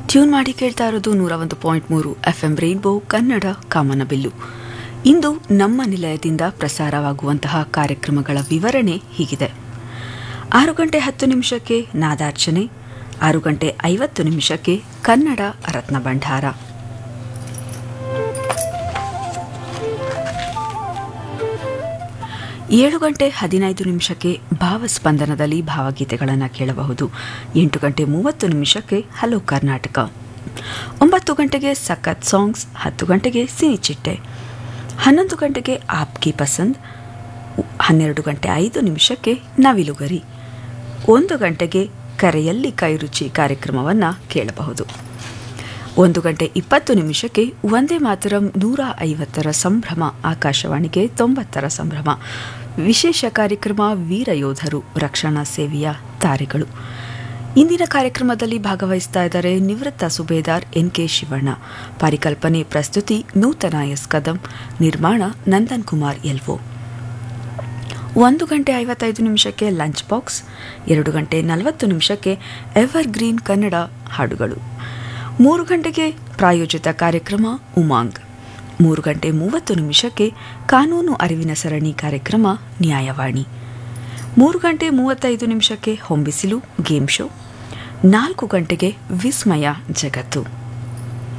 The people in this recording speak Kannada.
ಟ್ಯೂನ್ ಮಾಡಿ ಕೇಳ್ತಾ ಇರೋದು ನೂರ ಒಂದು ಪಾಯಿಂಟ್ ಮೂರು ಎಫ್ ಎಂ ರೈನ್ಬೋ ಕನ್ನಡ ಕಾಮನಬಿಲ್ಲು ಇಂದು ನಮ್ಮ ನಿಲಯದಿಂದ ಪ್ರಸಾರವಾಗುವಂತಹ ಕಾರ್ಯಕ್ರಮಗಳ ವಿವರಣೆ ಹೀಗಿದೆ ಆರು ಗಂಟೆ ಹತ್ತು ನಿಮಿಷಕ್ಕೆ ನಾದಾರ್ಚನೆ ಆರು ಗಂಟೆ ಐವತ್ತು ನಿಮಿಷಕ್ಕೆ ಕನ್ನಡ ರತ್ನ ಭಂಡಾರ ಏಳು ಗಂಟೆ ಹದಿನೈದು ನಿಮಿಷಕ್ಕೆ ಭಾವಸ್ಪಂದನದಲ್ಲಿ ಭಾವಗೀತೆಗಳನ್ನು ಕೇಳಬಹುದು ಎಂಟು ಗಂಟೆ ಮೂವತ್ತು ನಿಮಿಷಕ್ಕೆ ಹಲೋ ಕರ್ನಾಟಕ ಒಂಬತ್ತು ಗಂಟೆಗೆ ಸಖತ್ ಸಾಂಗ್ಸ್ ಹತ್ತು ಗಂಟೆಗೆ ಸಿನಿ ಚಿಟ್ಟೆ ಹನ್ನೊಂದು ಗಂಟೆಗೆ ಆಪ್ಕಿ ಪಸಂದ್ ಹನ್ನೆರಡು ಗಂಟೆ ಐದು ನಿಮಿಷಕ್ಕೆ ನವಿಲುಗರಿ ಒಂದು ಗಂಟೆಗೆ ಕರೆಯಲ್ಲಿ ಕೈರುಚಿ ಕಾರ್ಯಕ್ರಮವನ್ನು ಕೇಳಬಹುದು ಒಂದು ಗಂಟೆ ಇಪ್ಪತ್ತು ನಿಮಿಷಕ್ಕೆ ಒಂದೇ ಮಾತರಂ ನೂರ ಐವತ್ತರ ಸಂಭ್ರಮ ಆಕಾಶವಾಣಿಗೆ ತೊಂಬತ್ತರ ಸಂಭ್ರಮ ವಿಶೇಷ ಕಾರ್ಯಕ್ರಮ ವೀರಯೋಧರು ರಕ್ಷಣಾ ಸೇವೆಯ ತಾರೆಗಳು ಇಂದಿನ ಕಾರ್ಯಕ್ರಮದಲ್ಲಿ ಭಾಗವಹಿಸ್ತಾ ಇದ್ದಾರೆ ನಿವೃತ್ತ ಸುಬೇದಾರ್ ಎನ್ ಕೆ ಶಿವಣ್ಣ ಪರಿಕಲ್ಪನೆ ಪ್ರಸ್ತುತಿ ನೂತನ ಎಸ್ ಕದಂ ನಿರ್ಮಾಣ ನಂದನ್ ಕುಮಾರ್ ಎಲ್ವೋ ಒಂದು ಗಂಟೆ ಐವತ್ತೈದು ನಿಮಿಷಕ್ಕೆ ಲಂಚ್ ಬಾಕ್ಸ್ ಎರಡು ಗಂಟೆ ನಲವತ್ತು ನಿಮಿಷಕ್ಕೆ ಎವರ್ ಗ್ರೀನ್ ಕನ್ನಡ ಹಾಡುಗಳು ಮೂರು ಗಂಟೆಗೆ ಪ್ರಾಯೋಜಿತ ಕಾರ್ಯಕ್ರಮ ಉಮಾಂಗ್ ಮೂರು ಗಂಟೆ ಮೂವತ್ತು ನಿಮಿಷಕ್ಕೆ ಕಾನೂನು ಅರಿವಿನ ಸರಣಿ ಕಾರ್ಯಕ್ರಮ ನ್ಯಾಯವಾಣಿ ಮೂರು ಗಂಟೆ ಮೂವತ್ತೈದು ನಿಮಿಷಕ್ಕೆ ಹೊಂಬಿಸಿಲು ಗೇಮ್ ಶೋ ನಾಲ್ಕು ಗಂಟೆಗೆ ವಿಸ್ಮಯ ಜಗತ್ತು